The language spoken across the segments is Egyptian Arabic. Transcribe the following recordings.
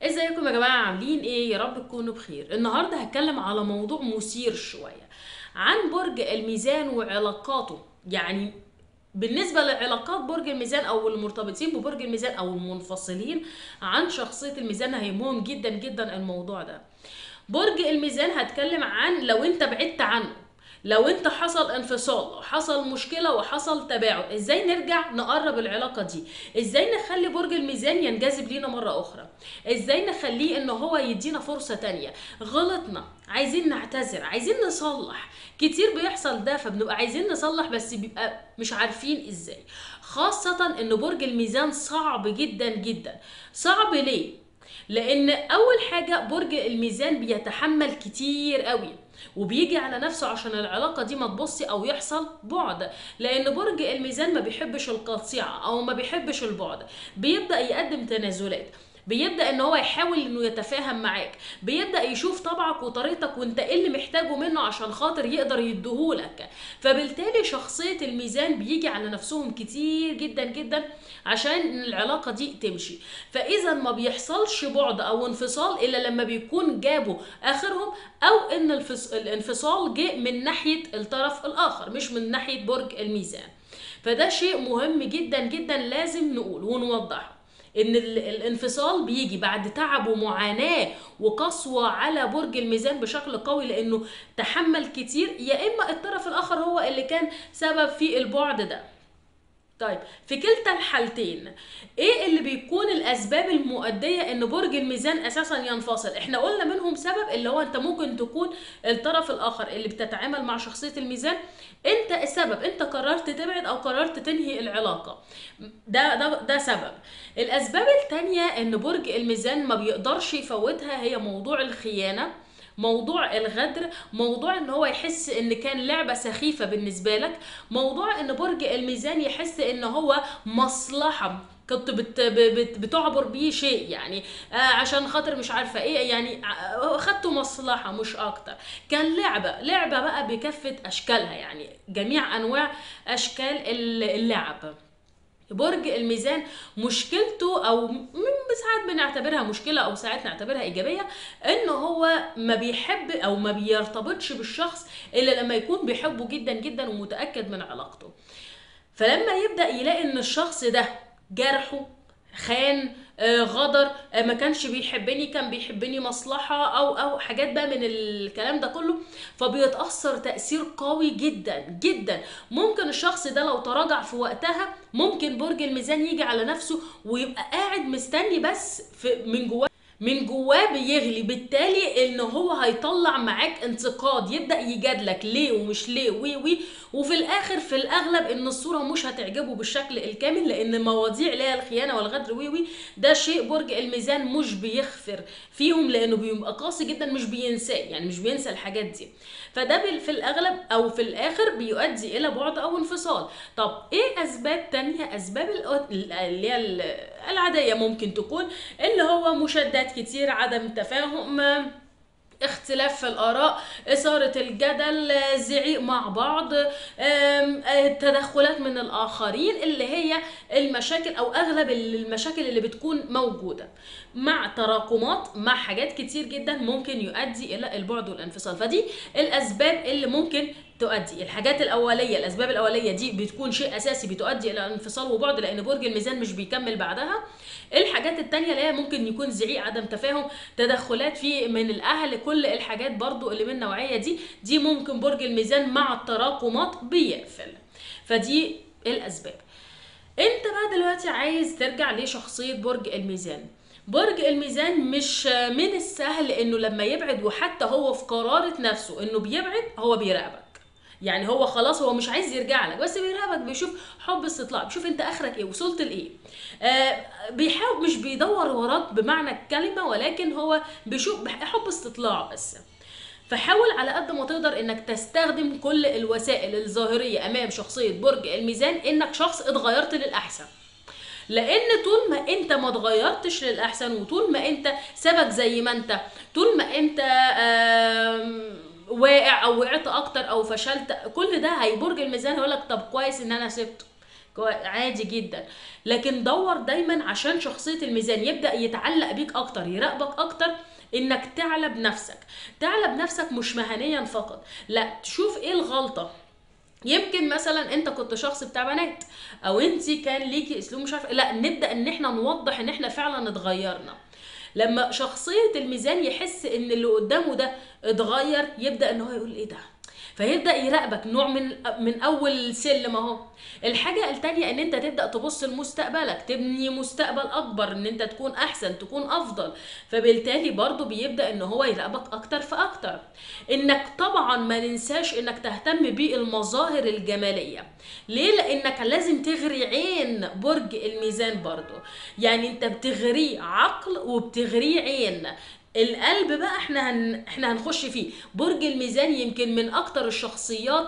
ازيكم يا جماعة عاملين ايه يا رب تكونوا بخير النهاردة هتكلم على موضوع مثير شوية عن برج الميزان وعلاقاته يعني بالنسبة لعلاقات برج الميزان او المرتبطين ببرج الميزان او المنفصلين عن شخصية الميزان هيهمهم جدا جدا الموضوع ده برج الميزان هتكلم عن لو انت بعدت عنه لو انت حصل انفصال حصل مشكله وحصل تباعد ازاي نرجع نقرب العلاقه دي ازاي نخلي برج الميزان ينجذب لينا مره اخرى ازاي نخليه ان هو يدينا فرصه تانية غلطنا عايزين نعتذر عايزين نصلح كتير بيحصل ده فبنبقى عايزين نصلح بس بيبقى مش عارفين ازاي خاصه ان برج الميزان صعب جدا جدا صعب ليه لان اول حاجه برج الميزان بيتحمل كتير قوي وبيجي على نفسه عشان العلاقة دي ما تبصي أو يحصل بعد لأن برج الميزان ما بيحبش القطيعة أو ما بيحبش البعد بيبدأ يقدم تنازلات بيبدا ان هو يحاول انه يتفاهم معاك بيبدا يشوف طبعك وطريقتك وانت ايه اللي محتاجه منه عشان خاطر يقدر يديهولك فبالتالي شخصيه الميزان بيجي على نفسهم كتير جدا جدا عشان العلاقه دي تمشي فاذا ما بيحصلش بعد او انفصال الا لما بيكون جابوا اخرهم او ان الانفصال جه من ناحيه الطرف الاخر مش من ناحيه برج الميزان فده شيء مهم جدا جدا لازم نقول ونوضحه ان الانفصال بيجي بعد تعب ومعاناه وقسوه على برج الميزان بشكل قوي لانه تحمل كتير يا اما الطرف الاخر هو اللي كان سبب في البعد ده طيب في كلتا الحالتين ايه اللي بيكون الاسباب المؤديه ان برج الميزان اساسا ينفصل احنا قلنا منهم سبب اللي هو انت ممكن تكون الطرف الاخر اللي بتتعامل مع شخصيه الميزان انت السبب انت قررت تبعد او قررت تنهي العلاقه ده ده ده سبب الاسباب التانية ان برج الميزان ما بيقدرش يفوتها هي موضوع الخيانه موضوع الغدر موضوع ان هو يحس ان كان لعبة سخيفة بالنسبة لك موضوع ان برج الميزان يحس ان هو مصلحة كنت بت بت بتعبر بيه شيء يعني آه عشان خاطر مش عارفه ايه يعني خدته مصلحه مش اكتر كان لعبه لعبه بقى بكافه اشكالها يعني جميع انواع اشكال اللعب برج الميزان مشكلته او ساعات بنعتبرها مشكله او ساعات نعتبرها ايجابيه ان هو ما بيحب او ما بيرتبطش بالشخص الا لما يكون بيحبه جدا جدا ومتاكد من علاقته فلما يبدا يلاقي ان الشخص ده جرحه خان آه غدر آه ما كانش بيحبني كان بيحبني مصلحة أو أو حاجات بقى من الكلام ده كله فبيتأثر تأثير قوي جدا جدا ممكن الشخص ده لو تراجع في وقتها ممكن برج الميزان يجي على نفسه ويبقى قاعد مستني بس في من جواه من جواه بيغلي بالتالي ان هو هيطلع معاك انتقاد يبدا يجادلك ليه ومش ليه وي وي وفي الاخر في الاغلب ان الصوره مش هتعجبه بالشكل الكامل لان مواضيع اللي هي الخيانه والغدر وي وي ده شيء برج الميزان مش بيغفر فيهم لانه بيبقى قاسي جدا مش بينساه يعني مش بينسى الحاجات دي فده في الاغلب او في الاخر بيؤدي الى بعد او انفصال طب ايه اسباب تانية اسباب اللي هي العاديه ممكن تكون اللي هو مشادات كتير عدم تفاهم اختلاف في الاراء اثاره الجدل زعيق مع بعض تدخلات من الاخرين اللي هي المشاكل او اغلب المشاكل اللي بتكون موجوده مع تراكمات مع حاجات كتير جدا ممكن يؤدي الى البعد والانفصال فدي الاسباب اللي ممكن تؤدي الحاجات الاوليه الاسباب الاوليه دي بتكون شيء اساسي بتؤدي الى انفصال وبعد لان برج الميزان مش بيكمل بعدها الحاجات التانية اللي هي ممكن يكون زعيق عدم تفاهم تدخلات في من الاهل كل الحاجات برضو اللي من النوعيه دي دي ممكن برج الميزان مع التراكمات بيقفل فدي الاسباب انت بقى دلوقتي عايز ترجع لشخصيه برج الميزان برج الميزان مش من السهل انه لما يبعد وحتى هو في قرارة نفسه انه بيبعد هو بيراقبك يعني هو خلاص هو مش عايز يرجع لك بس بيراقبك بيشوف حب استطلاع بيشوف انت اخرك ايه وصلت لايه آه بيحاول مش بيدور وراك بمعنى الكلمه ولكن هو بيشوف حب استطلاع بس فحاول على قد ما تقدر انك تستخدم كل الوسائل الظاهريه امام شخصيه برج الميزان انك شخص اتغيرت للاحسن لان طول ما انت ما اتغيرتش للاحسن وطول ما انت سبك زي ما انت طول ما انت واقع او وقعت اكتر او فشلت كل ده هيبرج الميزان هيقول لك طب كويس ان انا سبته كو- عادي جدا لكن دور دايما عشان شخصية الميزان يبدأ يتعلق بيك اكتر يراقبك اكتر انك تعلى بنفسك تعلى بنفسك مش مهنيا فقط لا تشوف ايه الغلطة يمكن مثلا انت كنت شخص بتاع بنات او انت كان ليكي اسلوب مش عارف لا نبدا ان احنا نوضح ان احنا فعلا اتغيرنا لما شخصيه الميزان يحس ان اللي قدامه ده اتغير يبدا ان هو يقول ايه ده فيبدا يراقبك نوع من من اول سلم اهو الحاجه التانية ان انت تبدا تبص لمستقبلك تبني مستقبل اكبر ان انت تكون احسن تكون افضل فبالتالي برضو بيبدا ان هو يراقبك اكتر فاكتر انك طبعا ما ننساش انك تهتم بالمظاهر الجماليه ليه لانك لازم تغري عين برج الميزان برضو يعني انت بتغريه عقل وبتغريه عين القلب بقى احنا هن... احنا هنخش فيه برج الميزان يمكن من اكتر الشخصيات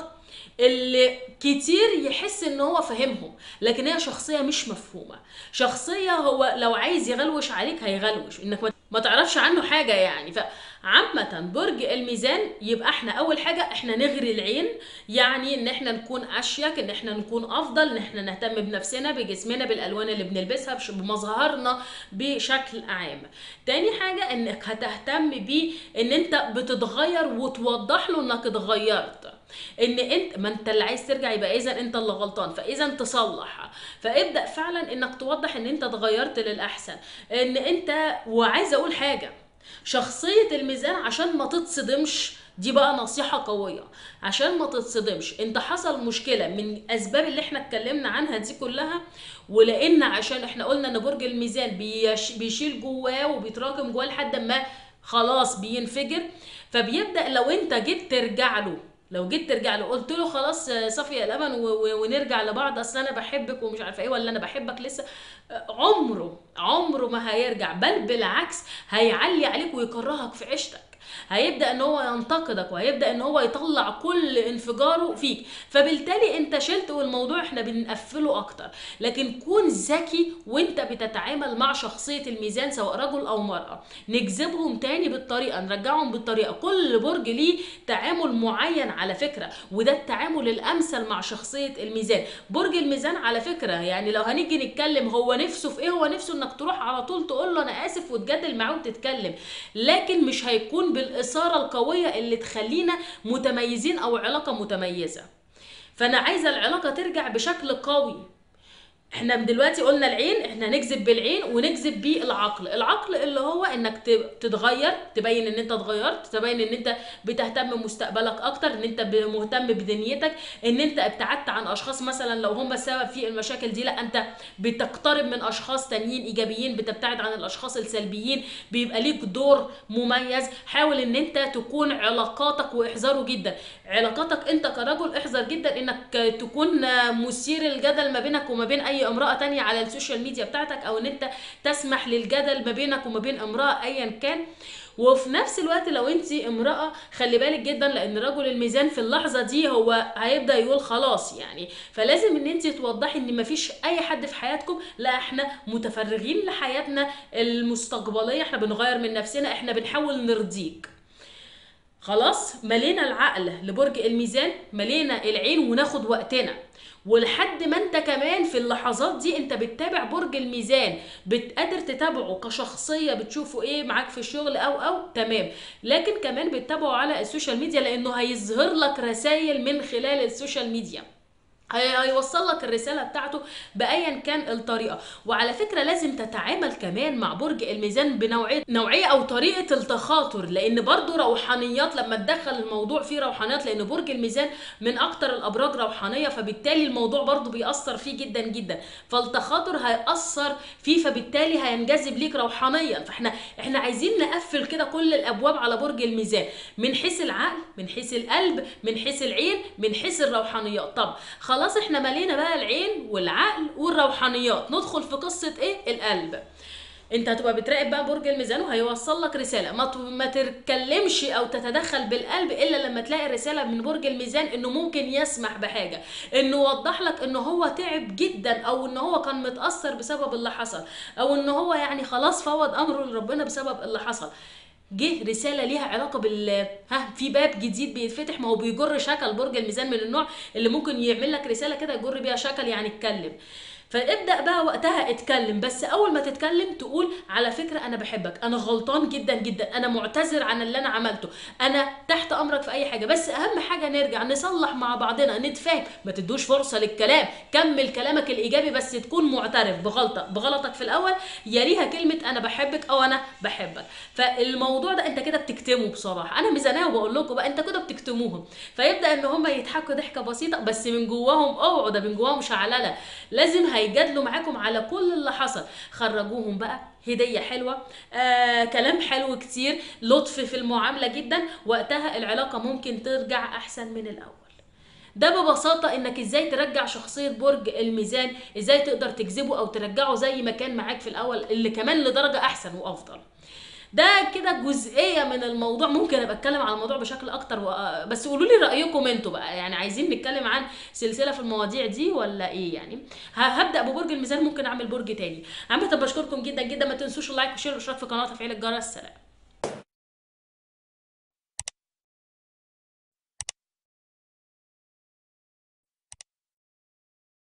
اللي كتير يحس ان هو فاهمهم لكن هي شخصيه مش مفهومه شخصيه هو لو عايز يغلوش عليك هيغلوش انك ما- ما تعرفش عنه حاجه يعني فعامه برج الميزان يبقى احنا اول حاجه احنا نغري العين يعني ان احنا نكون اشيك ان احنا نكون افضل ان احنا نهتم بنفسنا بجسمنا بالالوان اللي بنلبسها بش- بمظهرنا بشكل عام تاني حاجه انك هتهتم بيه ان انت بتتغير وتوضح له انك اتغيرت ان انت ما انت اللي عايز ترجع يبقى اذا انت اللي غلطان فاذا تصلح فابدا فعلا انك توضح ان انت اتغيرت للاحسن ان انت وعايزه اقول حاجه شخصيه الميزان عشان ما تتصدمش دي بقى نصيحة قوية عشان ما تتصدمش انت حصل مشكلة من اسباب اللي احنا اتكلمنا عنها دي كلها ولان عشان احنا قلنا ان برج الميزان بيش بيشيل جواه وبيتراكم جواه لحد ما خلاص بينفجر فبيبدأ لو انت جيت ترجع له لو جيت ترجع له قلت له خلاص آه، صفي يا لبن و- و- ونرجع لبعض اصل انا بحبك ومش عارفه ايه ولا انا بحبك لسه آه، عمره عمره ما هيرجع بل بالعكس هيعلي عليك ويكرهك في عيشتك هيبدا ان هو ينتقدك وهيبدا ان هو يطلع كل انفجاره فيك فبالتالي انت شلت والموضوع احنا بنقفله اكتر لكن كون ذكي وانت بتتعامل مع شخصيه الميزان سواء رجل او مراه نجذبهم تاني بالطريقه نرجعهم بالطريقه كل برج ليه تعامل معين على فكره وده التعامل الامثل مع شخصيه الميزان برج الميزان على فكره يعني لو هنيجي نتكلم هو نفسه في ايه هو نفسه انك تروح على طول تقول له انا اسف وتجادل معاه وتتكلم لكن مش هيكون بالاثاره القويه اللي تخلينا متميزين او علاقه متميزه فانا عايزه العلاقه ترجع بشكل قوي احنا دلوقتي قلنا العين احنا نجذب بالعين ونجذب بالعقل العقل اللي هو انك ت- تتغير تبين ان انت اتغيرت تبين ان انت بتهتم بمستقبلك اكتر ان انت ب- مهتم بدنيتك ان انت ابتعدت عن اشخاص مثلا لو هم السبب في المشاكل دي لا انت بتقترب من اشخاص تانيين ايجابيين بتبتعد عن الاشخاص السلبيين بيبقى ليك دور مميز حاول ان انت تكون علاقاتك واحذره جدا علاقاتك انت كرجل احذر جدا انك تكون مثير الجدل ما بينك وما بين اي امرأة تانية على السوشيال ميديا بتاعتك او ان انت تسمح للجدل ما بينك وما بين امرأة ايا كان وفي نفس الوقت لو انت امرأة خلي بالك جدا لان رجل الميزان في اللحظة دي هو هيبدأ يقول خلاص يعني فلازم ان انت توضحي ان مفيش اي حد في حياتكم لا احنا متفرغين لحياتنا المستقبلية احنا بنغير من نفسنا احنا بنحاول نرضيك خلاص ملينا العقل لبرج الميزان ملينا العين وناخد وقتنا ولحد ما انت كمان في اللحظات دي انت بتتابع برج الميزان بتقدر تتابعه كشخصيه بتشوفه ايه معاك في الشغل او او تمام لكن كمان بتتابعه على السوشيال ميديا لانه هيظهر لك رسائل من خلال السوشيال ميديا هي- هيوصل لك الرساله بتاعته بايا كان الطريقه وعلى فكره لازم تتعامل كمان مع برج الميزان بنوعيه نوعيه او طريقه التخاطر لان برضو روحانيات لما تدخل الموضوع فيه روحانيات لان برج الميزان من اكتر الابراج روحانيه فبالتالي الموضوع برضو بيأثر فيه جدا جدا فالتخاطر هيأثر فيه فبالتالي هينجذب ليك روحانيا فاحنا احنا عايزين نقفل كده كل الابواب على برج الميزان من حيث العقل من حيث القلب من حيث العين من حيث الروحانيات طب خلاص احنا ملينا بقى العين والعقل والروحانيات ندخل في قصه ايه القلب انت هتبقى بتراقب بقى برج الميزان وهيوصل لك رساله ما ت- ما تتكلمش او تتدخل بالقلب الا لما تلاقي رساله من برج الميزان انه ممكن يسمح بحاجه انه يوضح لك انه هو تعب جدا او ان هو كان متاثر بسبب اللي حصل او ان هو يعني خلاص فوض امره لربنا بسبب اللي حصل جه رساله ليها علاقه بال ها في باب جديد بيتفتح ما هو بيجر شكل برج الميزان من النوع اللي ممكن يعمل لك رساله كده يجر بيها شكل يعني اتكلم فابدا بقى وقتها اتكلم بس اول ما تتكلم تقول على فكره انا بحبك انا غلطان جدا جدا انا معتذر عن اللي انا عملته انا تحت امرك في اي حاجه بس اهم حاجه نرجع نصلح مع بعضنا نتفاهم ما تدوش فرصه للكلام كمل كلامك الايجابي بس تكون معترف بغلطه بغلطك في الاول يليها كلمه انا بحبك او انا بحبك فالموضوع ده انت كده بتكتمه بصراحه انا ميزانيه وبقول لكم بقى انت كده بتكتموهم فيبدا ان هم يضحكوا ضحكه بسيطه بس من جواهم اوعوا ده من جواهم شعلله لازم هيجادلوا معاكم على كل اللي حصل خرجوهم بقى هديه حلوه آه، كلام حلو كتير لطف في المعامله جدا وقتها العلاقه ممكن ترجع احسن من الاول ده ببساطة انك ازاي ترجع شخصية برج الميزان ازاي تقدر تجذبه او ترجعه زي ما كان معاك في الاول اللي كمان لدرجة احسن وافضل ده كده جزئيه من الموضوع ممكن ابقى اتكلم على الموضوع بشكل اكتر و... بس قولوا لي رايكم انتوا بقى يعني عايزين نتكلم عن سلسله في المواضيع دي ولا ايه يعني ه- هبدا ببرج الميزان ممكن اعمل برج تاني عامه بشكركم جدا جدا ما تنسوش اللايك والشير والاشتراك في القناه وتفعيل الجرس سلام